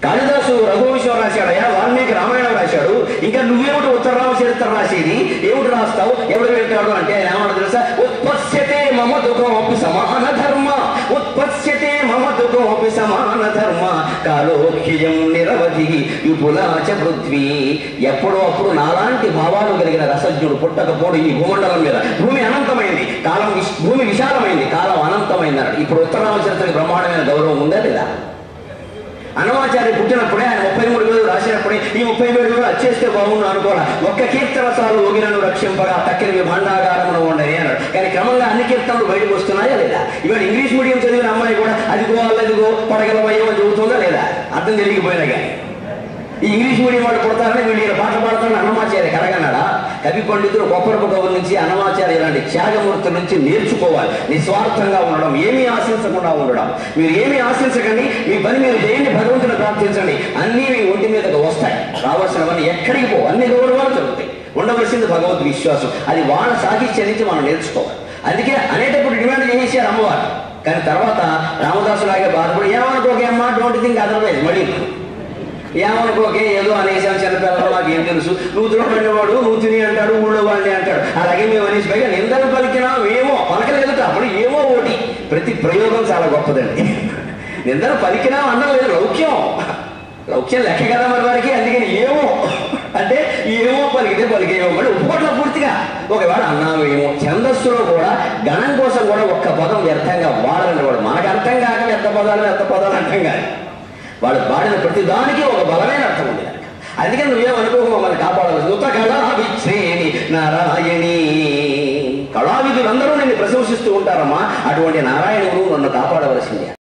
కాళిదాసు రఘువంశం రాశాడయా వాల్మీకి రామాయణం రాశాడు ఇంకా నువ్వేమిటి ఉత్తరరామ చరిత్ర రాసేది ఏమిటి రాస్తావు ఎవడు వింటాడు అంటే ఆయన ఏమన్నా తెలుసా ఉత్పత్స్యతే మమ దుఃఖమపి సమాన ధర్మ ఉత్పత్స్యతే మమ దుఃఖమపి సమాన ధర్మ కాలోఖ్యం నిరవధి విపులాచ పృథ్వీ ఎప్పుడో అప్పుడు నాలాంటి భావాలు కలిగిన రసజ్ఞుడు పుట్టకపోడు ఈ భూమండలం మీద భూమి అనంతమైంది కాలం విశ్- భూమి విశాలమైంది కాలం అనంతమైంది అన్నాడు ఇప్పుడు ఉత్తరరామ చరిత్రకి బ్రహ్మాండమైన గౌరవం ఉందా లేదా అన్నమాచార్య పుట్టినప్పుడే ఆయన ముప్పై మూడు వేలు రాసినప్పుడే ఈ ముప్పై వేలు కూడా వచ్చేస్తే బాగుండు అనుకోరా ఒక్క కీర్తన సార్లు ఊగినను రక్షింపగా తక్కిన భాండాగారమును ఉండని అన్నాడు కానీ క్రమంగా అన్ని కీర్తనలు బయటకు వస్తున్నాయా లేదా ఇవాళ ఇంగ్లీష్ మీడియం చదివిన అమ్మాయి కూడా అదిగో అల్లదిగో పడగల భయం అని చెబుతుందా లేదా అర్థం తెలియకపోయినా కానీ ఈ ఇంగ్లీష్ మీడియం వాళ్ళు పుడతారని వీళ్ళు ఈయన పాట పాడతారని అన్నమాచార్య కలగన్నాడా కవి పండితులు గొప్పరపు కవుల నుంచి అన్నమాచార్య ఇలాంటి త్యాగమూర్తుల నుంచి నేర్చుకోవాలి నిస్వార్థంగా ఉండడం ఏమీ ఆశించకుండా ఉండడం మీరు ఏమీ ఆశించకండి మీ పని మీరు చేయండి భగవంతుని ప్రార్థించండి అన్నీ మీ ఒంటి మీదకు వస్తాయి రావాల్సినవన్నీ ఎక్కడికి పో అన్ని గౌరవాలు జరుగుతాయి ఉండవలసింది భగవద్ విశ్వాసం అది వాళ్ళ సాహిత్యం నుంచి మనం నేర్చుకోవాలి అందుకే అనేటప్పుడు డిమాండ్ చేసేసారు అమ్మవారు కానీ తర్వాత రామదాసు లాగే బాధపడి ఏమనుకోకే అమ్మా డోంట్ థింక్ అదర్వైజ్ మళ్ళీ ఏమనుకోకే ఏదో అనేసాను చిన్నపిల్లలు మాకు ఏం తెలుసు నువ్వు తినబడినవాడు నువ్వు తిని అంటాడు ఊళ్ళో వాళ్ళని అంటాడు అలాగే మేము అనేసి పైగా నిందలు పలికినా ఏమో పలకలేదు అప్పుడు ఏమో ఒకటి ప్రతి ప్రయోగం చాలా గొప్పదండి నిందలు పలికినా అన్నం లేదు లౌక్యం లౌక్యం లెక్క కదా మరి వారికి అందుకని ఏమో అంటే ఏమో పలికితే పలికేమో మరి ఒప్పుకోవట్ల పూర్తిగా ఒకవేళ అన్నామేమో ఛందస్సులో కూడా గణం కోసం కూడా ఒక్క పదం వ్యర్థంగా వాడాలని వాడు మనకు అర్థం కాక వ్యర్థ పదాలు వ్యర్థ పదాలు అర్థం కాదు వాడు వాడిన ప్రతి దానికి ఒక బలమైన అర్థం ఉంది కనుక అందుకని నువ్వేమనుకోకు మమ్మల్ని కాపాడవచ్చు ఉత కళావిశ్రేణి నారాయణి కళావిధులందరూ నిన్ను ప్రశంసిస్తూ ఉంటారమ్మా అటువంటి నారాయణుడు నన్ను కాపాడవలసిందే